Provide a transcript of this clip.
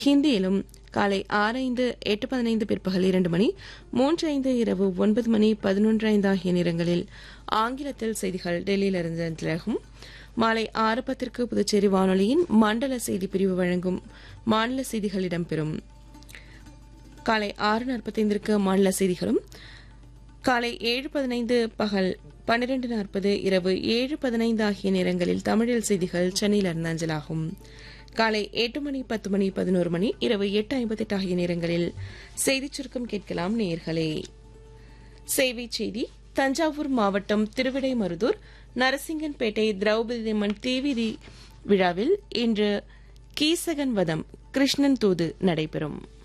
ஹிந்தியிலும் காலை ஆறு ஐந்து எட்டு பதினைந்து பிற்பகல் இரண்டு மணி மூன்று ஐந்து இரவு ஒன்பது மணி பதினொன்று ஐந்து ஆகிய நேரங்களில் ஆங்கிலத்தில் செய்திகள் டெல்லியிலிருந்து அஞ்சலாகும் மாலை ஆறு பத்திற்கு புதுச்சேரி வானொலியின் மண்டல செய்தி பிரிவு வழங்கும் மாநில செய்திகள் இடம்பெறும் காலை ஆறு நாற்பத்தைந்திற்கு மாநில செய்திகளும் காலை ஏழு பதினைந்து பகல் பன்னிரண்டு நாற்பது இரவு ஏழு பதினைந்து ஆகிய நேரங்களில் தமிழில் செய்திகள் சென்னையிலிருந்து அஞ்சலாகும் காலை எட்டு மணி பத்து மணி பதினோரு மணி இரவு எட்டு ஐம்பத்தெட்டு ஆகிய நேரங்களில் செய்திச் சுருக்கம் கேட்கலாம் நேயர்களே சேவை செய்தி தஞ்சாவூர் மாவட்டம் திருவிடைமருதூர் நரசிங்கன்பேட்டை திரௌபதி அம்மன் தீவிதி விழாவில் இன்று கீசகன் வதம் கிருஷ்ணன் தூது நடைபெறும்